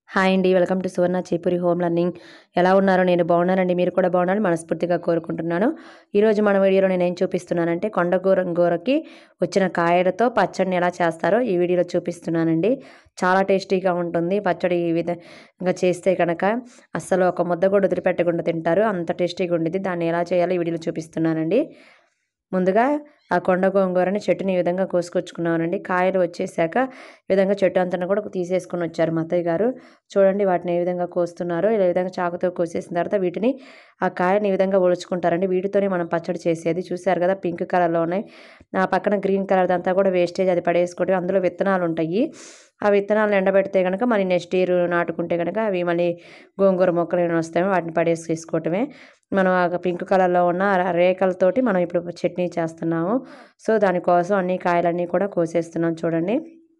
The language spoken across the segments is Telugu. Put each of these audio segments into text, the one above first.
హాయ్ అండి welcome to Suvarna Chipuri home learning ఎలా ఉన్నారో నేను బాగున్నానండి మీరు కూడా బాగున్నారని మనస్ఫూర్తిగా కోరుకుంటున్నాను ఈరోజు మన వీడియోలో నేను ఏం చూపిస్తున్నానంటే కొండగూర గూరకి వచ్చిన కాయలతో పచ్చడిని ఎలా చేస్తారో ఈ వీడియోలో చూపిస్తున్నానండి చాలా టేస్టీగా ఉంటుంది పచ్చడి ఈ విధంగా చేస్తే కనుక అస్సలు ఒక ముద్ద కూడా వదిలిపెట్టకుండా తింటారు అంత టేస్టీగా ఉండేది దాన్ని ఎలా చేయాలో ఈ వీడియోలో చూపిస్తున్నానండి ముందుగా ఆ కొండ గోంగూరని చెట్టుని ఈ విధంగా కోసుకొచ్చుకున్నానండి కాయలు వచ్చేసాక ఈ విధంగా చెట్టు అంతా కూడా తీసేసుకుని వచ్చారు మా అత్తయ్య గారు చూడండి వాటిని ఏ విధంగా కోస్తున్నారో ఇలా ఈ విధంగా చాకుతో కోసేసిన తర్వాత వీటిని ఆ కాయని ఈ విధంగా ఒలుచుకుంటారండి వీటితోనే మనం పచ్చడి చేసేది చూసారు కదా పింక్ కలర్లో ఉన్నాయి ఆ పక్కన గ్రీన్ కలర్ అంతా కూడా వేస్టేజ్ అది పడేసుకుంటే అందులో విత్తనాలు ఉంటాయి ఆ విత్తనాలను ఎండబెడితే కనుక మళ్ళీ నెక్స్ట్ ఇయర్ నాటుకుంటే కనుక అవి మళ్ళీ గోంగూర మొక్కలు ఏమైనా వస్తాయో వాటిని పడేసి తీసుకోవటమే మనం ఆ పింక్ కలర్లో ఉన్న ఆ రేఖలతోటి మనం ఇప్పుడు చట్నీ చేస్తున్నాము సో దానికోసం అన్ని కాయలన్నీ కూడా కోసేస్తున్నాం చూడండి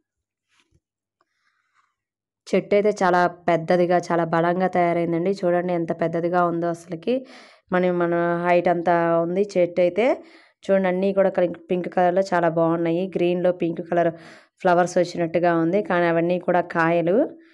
చెట్టు అయితే చాలా పెద్దదిగా చాలా బలంగా తయారైందండి చూడండి ఎంత పెద్దదిగా ఉందో అసలుకి మన మన హైట్ అంతా ఉంది చెట్టు అయితే చూడండి అన్నీ కూడా పింక్ కలర్లో చాలా బాగున్నాయి గ్రీన్లో పింక్ కలర్ ఫ్లవర్స్ వచ్చినట్టుగా ఉంది కానీ అవన్నీ కూడా కాయలు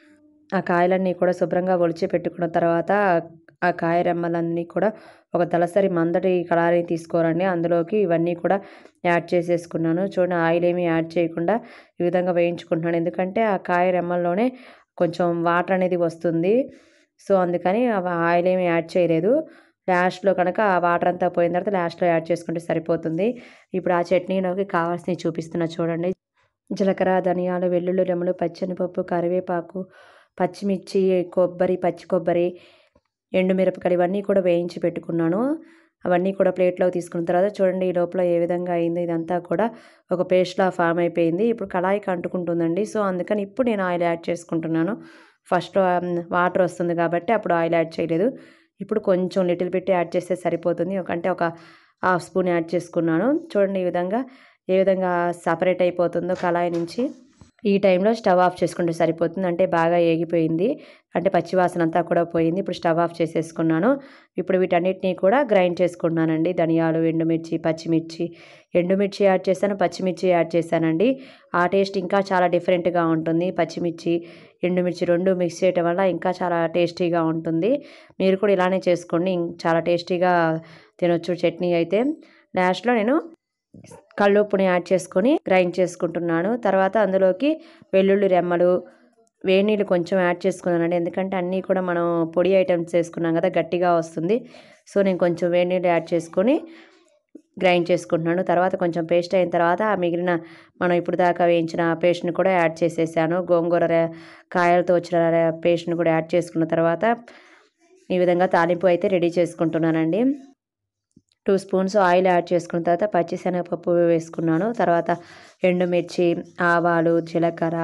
ఆ కాయలన్నీ కూడా శుభ్రంగా ఒలిచి పెట్టుకున్న తర్వాత ఆ కాయ రెమ్మలన్నీ కూడా ఒక దళసరి మందటి కళారి తీసుకోరండి అందులోకి ఇవన్నీ కూడా యాడ్ చేసేసుకున్నాను చూడండి ఆయిల్ ఏమీ యాడ్ చేయకుండా ఈ విధంగా వేయించుకుంటున్నాను ఎందుకంటే ఆ కాయ రెమ్మల్లోనే కొంచెం వాటర్ అనేది వస్తుంది సో అందుకని ఆయిల్ ఏమీ యాడ్ చేయలేదు లాస్ట్లో కనుక ఆ వాటర్ అంతా పోయిన తర్వాత లాస్ట్లో యాడ్ చేసుకుంటే సరిపోతుంది ఇప్పుడు ఆ చట్నీలోకి కావాల్సినవి చూపిస్తున్నా చూడండి జీలకర్ర ధనియాలు వెల్లుల్లి రెమ్మలు పచ్చనిపప్పు కరివేపాకు పచ్చిమిర్చి కొబ్బరి పచ్చి కొబ్బరి ఎండుమిరపకాయలు ఇవన్నీ కూడా వేయించి పెట్టుకున్నాను అవన్నీ కూడా ప్లేట్లో తీసుకున్న తర్వాత చూడండి ఈ లోపల ఏ విధంగా అయింది ఇదంతా కూడా ఒక పేస్ట్లా ఫామ్ అయిపోయింది ఇప్పుడు కళాయికి అంటుకుంటుందండి సో అందుకని ఇప్పుడు నేను ఆయిల్ యాడ్ చేసుకుంటున్నాను ఫస్ట్ వాటర్ వస్తుంది కాబట్టి అప్పుడు ఆయిల్ యాడ్ చేయలేదు ఇప్పుడు కొంచెం లిటిల్ బిట్ యాడ్ చేస్తే సరిపోతుంది ఒక అంటే ఒక హాఫ్ స్పూన్ యాడ్ చేసుకున్నాను చూడండి ఈ విధంగా ఏ విధంగా సపరేట్ అయిపోతుందో కళాయి నుంచి ఈ టైంలో స్టవ్ ఆఫ్ చేసుకుంటే సరిపోతుంది అంటే బాగా ఏగిపోయింది అంటే పచ్చివాసన అంతా కూడా పోయింది ఇప్పుడు స్టవ్ ఆఫ్ చేసేసుకున్నాను ఇప్పుడు వీటన్నిటిని కూడా గ్రైండ్ చేసుకున్నానండి ధనియాలు ఎండుమిర్చి పచ్చిమిర్చి ఎండుమిర్చి యాడ్ చేశాను పచ్చిమిర్చి యాడ్ చేశానండి ఆ టేస్ట్ ఇంకా చాలా డిఫరెంట్గా ఉంటుంది పచ్చిమిర్చి ఎండుమిర్చి రెండు మిక్స్ చేయటం వల్ల ఇంకా చాలా టేస్టీగా ఉంటుంది మీరు కూడా ఇలానే చేసుకోండి చాలా టేస్టీగా తినొచ్చు చట్నీ అయితే లాస్ట్లో నేను కళ్ళుప్పుని యాడ్ చేసుకొని గ్రైండ్ చేసుకుంటున్నాను తర్వాత అందులోకి వెల్లుల్లి రెమ్మలు వేడినీళ్ళు కొంచెం యాడ్ చేసుకున్నానండి ఎందుకంటే అన్నీ కూడా మనం పొడి ఐటమ్స్ చేసుకున్నాం కదా గట్టిగా వస్తుంది సో నేను కొంచెం వేడినీళ్ళు యాడ్ చేసుకొని గ్రైండ్ చేసుకుంటున్నాను తర్వాత కొంచెం పేస్ట్ అయిన తర్వాత ఆ మిగిలిన మనం ఇప్పుడు దాకా వేయించిన పేస్ట్ని కూడా యాడ్ చేసేసాను గోంగూర కాయలతో వచ్చిన పేస్ట్ని కూడా యాడ్ చేసుకున్న తర్వాత ఈ విధంగా తాలింపు అయితే రెడీ చేసుకుంటున్నానండి టూ స్పూన్స్ ఆయిల్ యాడ్ చేసుకున్న తర్వాత పచ్చిశనగపప్పు వేసుకున్నాను తర్వాత ఎండుమిర్చి ఆవాలు జీలకర్ర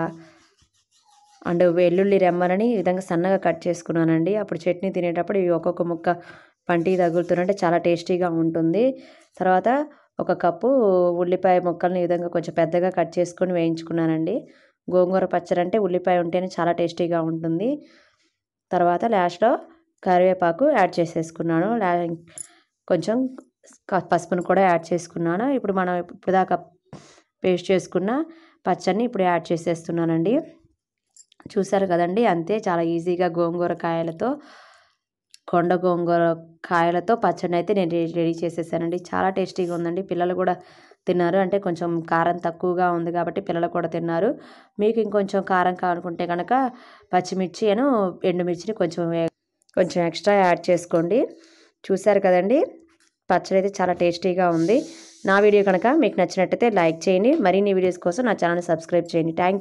అండ్ వెల్లుల్లి రెమ్మలని ఈ విధంగా సన్నగా కట్ చేసుకున్నానండి అప్పుడు చట్నీ తినేటప్పుడు ఇవి ఒక్కొక్క ముక్క పంటికి తగులుతుంటే చాలా టేస్టీగా ఉంటుంది తర్వాత ఒక కప్పు ఉల్లిపాయ ముక్కల్ని ఈ విధంగా కొంచెం పెద్దగా కట్ చేసుకొని వేయించుకున్నానండి గోంగూర పచ్చడి అంటే ఉల్లిపాయ ఉంటేనే చాలా టేస్టీగా ఉంటుంది తర్వాత లాస్ట్లో కరివేపాకు యాడ్ చేసేసుకున్నాను కొంచెం పసుపును కూడా యాడ్ చేసుకున్నాను ఇప్పుడు మనం ఇప్పుడు దాకా పేస్ట్ చేసుకున్న పచ్చడిని ఇప్పుడు యాడ్ చేసేస్తున్నానండి చూసారు కదండి అంతే చాలా ఈజీగా గోంగూర కాయలతో కొండ గోంగూర కాయలతో పచ్చడిని అయితే నేను రెడీ చేసేసానండి చాలా టేస్టీగా ఉందండి పిల్లలు కూడా తిన్నారు అంటే కొంచెం కారం తక్కువగా ఉంది కాబట్టి పిల్లలు కూడా తిన్నారు మీకు ఇంకొంచెం కారం కావాలనుకుంటే కనుక పచ్చిమిర్చి అను ఎండుమిర్చిని కొంచెం కొంచెం ఎక్స్ట్రా యాడ్ చేసుకోండి చూసారు కదండి పచ్చడి అయితే చాలా టేస్టీగా ఉంది నా వీడియో కనుక మీకు నచ్చినట్టయితే లైక్ చేయండి మరిన్ని వీడియోస్ కోసం నా ఛానల్ సబ్స్క్రైబ్ చేయండి థ్యాంక్